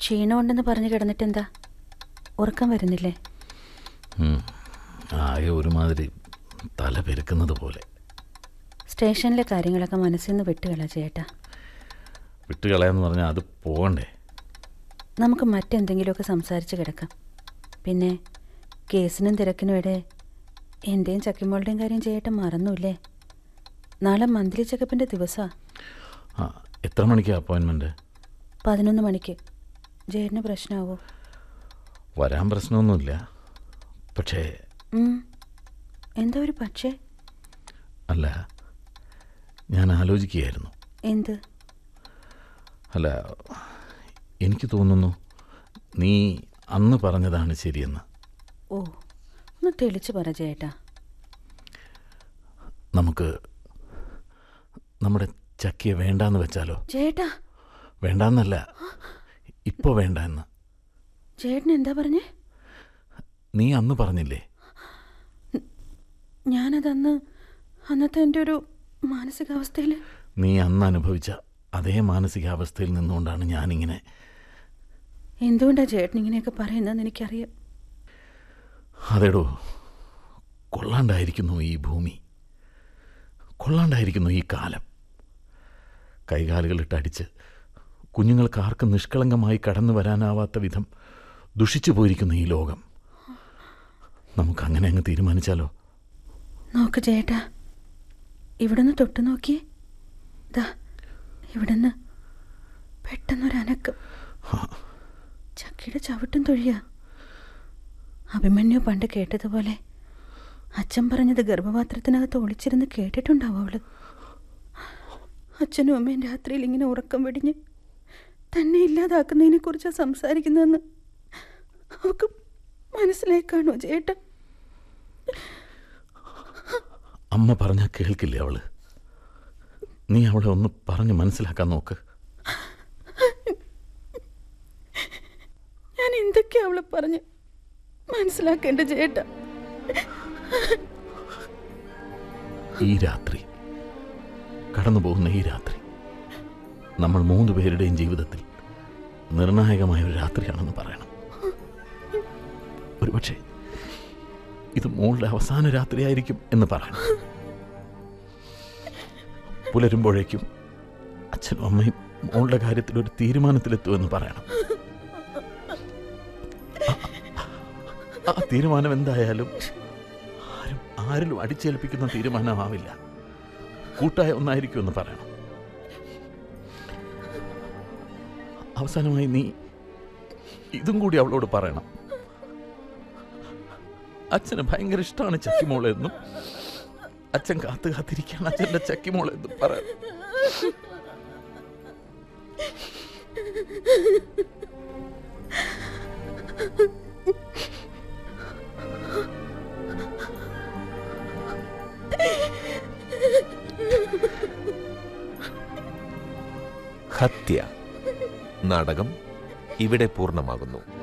ക്ഷീണമുണ്ടെന്ന് പറഞ്ഞു കിടന്നിട്ടെന്താ ഉറക്കം വരുന്നില്ലേ ഉം. ആകെ ഒരുമാതിരി തല പെരുക്കുന്നത് പോലെ സ്റ്റേഷനിലെ കാര്യങ്ങളൊക്കെ മനസ്സിൽ നിന്ന് വിട്ടുകളാ ചേട്ടാ വിട്ടുകളയാന്ന് പറഞ്ഞാൽ അത് പോകണ്ടേ നമുക്ക് മറ്റെന്തെങ്കിലുമൊക്കെ സംസാരിച്ച് കിടക്കാം പിന്നെ കേസിനും തിരക്കിനും ഇടെ എൻ്റെയും ചക്കിമോളുടെയും കാര്യം ചേട്ടൻ മറന്നൂല്ലേ നാളെ മന്ത്ലി ചെക്കപ്പിൻ്റെ ദിവസമാണ് ആ എത്ര മണിക്കാണ് അപ്പോയിൻമെൻറ്റ് പതിനൊന്ന് മണിക്ക് ജേട്ടന് പ്രശ്നമാവോ വരാൻ പ്രശ്നമൊന്നുമില്ല പക്ഷേ ഉം. എന്താ ഒരു പക്ഷേ അല്ല ഞാൻ ആലോചിക്കുകയായിരുന്നു എന്ത് അല്ല എനിക്ക് തോന്നുന്നു നീ അന്ന് പറഞ്ഞതാണ് ശരിയെന്ന് ഓ ഒന്ന് തെളിച്ച് പറ ചേട്ടാ നമുക്ക് നമ്മുടെ ചക്കിയെ വേണ്ടാന്ന് വെച്ചാലോ ചേട്ടാ വേണ്ടാന്നല്ല ഇപ്പോൾ വേണ്ട എന്ന് ചേട്ടൻ എന്താ പറഞ്ഞേ നീ അന്ന് പറഞ്ഞില്ലേ ഞാനതന്ന് അന്നത്തെ എൻ്റെ ഒരു മാനസികാവസ്ഥയിൽ നീ അന്ന് അനുഭവിച്ച അതേ മാനസികാവസ്ഥയിൽ നിന്നുകൊണ്ടാണ് ഞാനിങ്ങനെ എന്തുകൊണ്ടാണ് ചേട്ടൻ ഇങ്ങനെയൊക്കെ പറയുന്നതെന്ന് എനിക്കറിയാം അതെടോ കൊള്ളാണ്ടായിരിക്കുന്നു ഈ ഭൂമി കൊള്ളാണ്ടായിരിക്കുന്നു ഈ കാലം കൈകാലുകളിട്ടടിച്ച് കുഞ്ഞുങ്ങൾക്ക് ആർക്കും നിഷ്കളങ്കമായി കടന്നു വരാനാവാത്ത വിധം ദുഷിച്ചു പോയിരിക്കുന്നു ഈ ലോകം നമുക്കങ്ങനെ അങ്ങ് തീരുമാനിച്ചാലോ നോക്ക് ചേട്ടാ ഇവിടുന്ന് തൊട്ടു നോക്കിയേ ദാ ഇവിടുന്ന് പെട്ടെന്നൊരനക്കം ചക്കിയുടെ ചവിട്ടും തൊഴിയാ അഭിമന്യു പണ്ട് കേട്ടതുപോലെ അച്ഛൻ പറഞ്ഞത് ഗർഭപാത്രത്തിനകത്ത് ഒളിച്ചിരുന്ന് കേട്ടിട്ടുണ്ടാവും അവള് അച്ഛനും അമ്മയും രാത്രിയിൽ ഇങ്ങനെ ഉറക്കം വെടിഞ്ഞ് തന്നെ ഇല്ലാതാക്കുന്നതിനെ കുറിച്ചാണ് സംസാരിക്കുന്നതെന്ന് അവൾക്ക് മനസ്സിലായി കാണുമോ ചേട്ടാ അമ്മ പറഞ്ഞാൽ കേൾക്കില്ലേ അവള് നീ അവളെ ഒന്ന് പറഞ്ഞ് മനസ്സിലാക്കാൻ നോക്ക് ഞാൻ എന്തൊക്കെയാ അവളെ പറഞ്ഞ് മനസ്സിലാക്കേണ്ട ചേട്ടാ ഈ രാത്രി കടന്നു പോകുന്ന ഈ രാത്രി നമ്മൾ മൂന്ന് പേരുടെയും ജീവിതത്തിൽ നിർണായകമായ ഒരു രാത്രിയാണെന്ന് പറയണം ഒരുപക്ഷെ ഇത് മോളുടെ അവസാന രാത്രിയായിരിക്കും എന്ന് പറയണം പുലരുമ്പോഴേക്കും അച്ഛനും അമ്മയും മോളുടെ കാര്യത്തിൽ ഒരു തീരുമാനത്തിലെത്തുമെന്ന് പറയണം ആ- ആ തീരുമാനം എന്തായാലും ആരും ആരിലും അടിച്ചേൽപ്പിക്കുന്ന തീരുമാനമാവില്ല കൂട്ടായ ഒന്നായിരിക്കുമെന്ന് പറയണം അവസാനമായി നീ ഇതും കൂടി അവളോട് പറയണം അച്ഛന് ഭയങ്കര ഇഷ്ടമാണ് ചക്കിമോളെ എന്നും അച്ഛൻ കാത്തു കാത്തിരിക്കുകയാണ് അച്ഛൻ്റെ ചക്കിമോളെ എന്നും പറയാം ഹത്യ നാടകം ഇവിടെ പൂർണ്ണമാകുന്നു